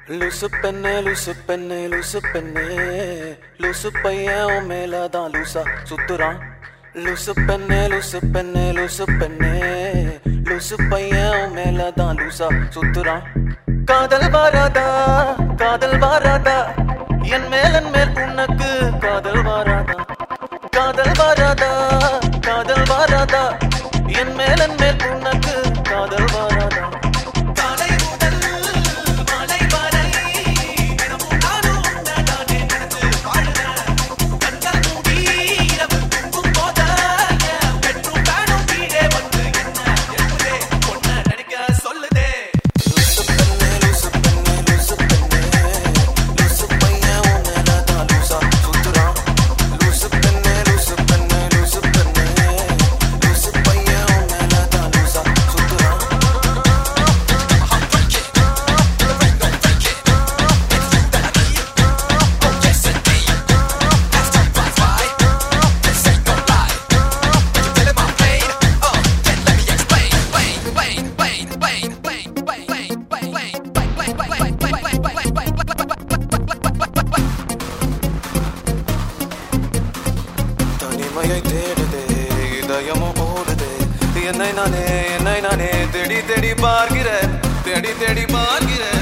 லூசு பெண்ணே லூசு பெண்ணே லூசு பெண்ணே லூசு பையன் உன் மேலதான் லூசா சுத்துறான் லூசு பெண்ணே லூசு பெண்ணே லூசு பெண்ணே லூசு பையன் உன் மேலதான் லூசா சுத்துறான் காதல் வாராதா காதல் வாராதா என் மேலன் மேல் உனக்கு காதல் வாராதா காதல் வாராதா காதல் வாராதா என் மேலன் மேல் உனக்கு காதல் வாராதா காலை முதல் மாலை வரை தினமும் நானும் உன்னதானே நடந்து வாழ்றேன். கண்கள் மூடி இரவு தூங்கும் போது என் பெட்ரூம் ஃபேனும் கீழே வந்து என்ன எப்படியே பொண்ணை நடிக்க சொல்லுதே. லூசு பெண்ணே, லூசு பெண்ணே, லூசு பெண்ணே. லூசு பையன் உன் மேலதான் லூசா சுத்துறான். லூசு பெண்ணே, லூசு பெண்ணே, லூசு பெண்ணே. லூசு பையன் உன் மேலதான் லூசா சுத்துறான். தனிமையை தேடுதே இதயமும் ஓடுதே என்னை நானே என்னை நானே தேடி தேடி பார்க்கிறேன் தேடி தேடி பார்க்கிறேன்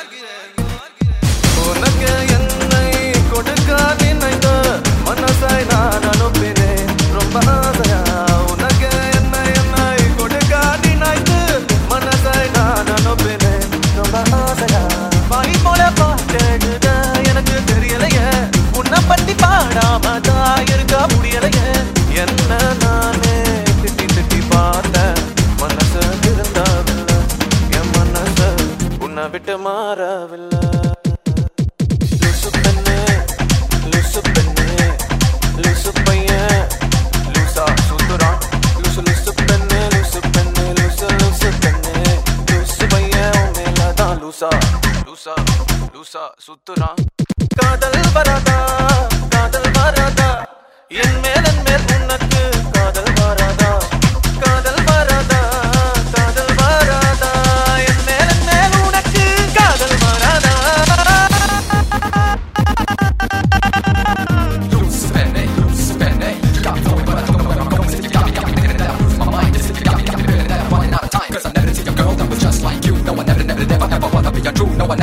உனக்கு என்னை கொடுக்க நினைத்த மனசை நான் அனுப்பினேன் ரொம்ப ஆசையா உனக்கு என்னை என்னை கொடுக்க நினைத்து மனசை நான் அனுப்பினேன் ரொம்ப ஆசையா வாய் போல பாட்டெழுத எனக்கு தெரியலையே உன்னை பத்தி பாடாம தான் இருக்க முடியலையே என்ன நானே திட்டி திட்டி பார்த்தேன் மனசு திருந்தாவில்லை என் மனசு உன்னை விட்டு மாறவில்லை லூசு பெண்ணே லூசு பெண்ணே லூசு பையன் லூசா சுத்துறான் லூசு லூசு பெண்ணே லூசு பெண்ணே லூசு லூசு பெண்ணே லூசு பையன் உன் மேலதான் லூசா லூசா லூசா சுத்துறான் காதல் வராதா காதல் வராதா என் மேலன் மேல் உனக்கு காதல் வராதா காதல் வராதா காதல் வராதா என் மேலன் மேல் உனக்கு காதல் வராதா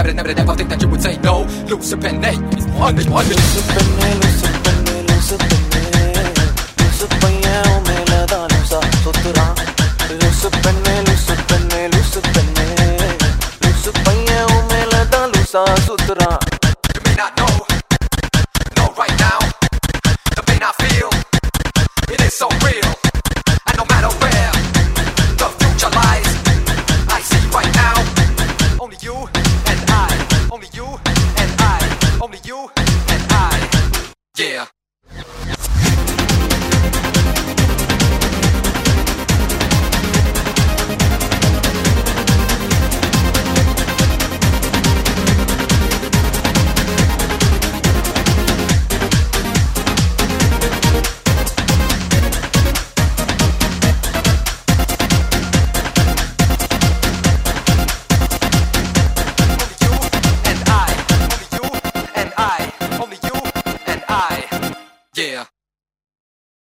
Loose pen, hey, on the one. லூசு பெண்ணே லூசு பெண்ணே லூசு பெண்ணே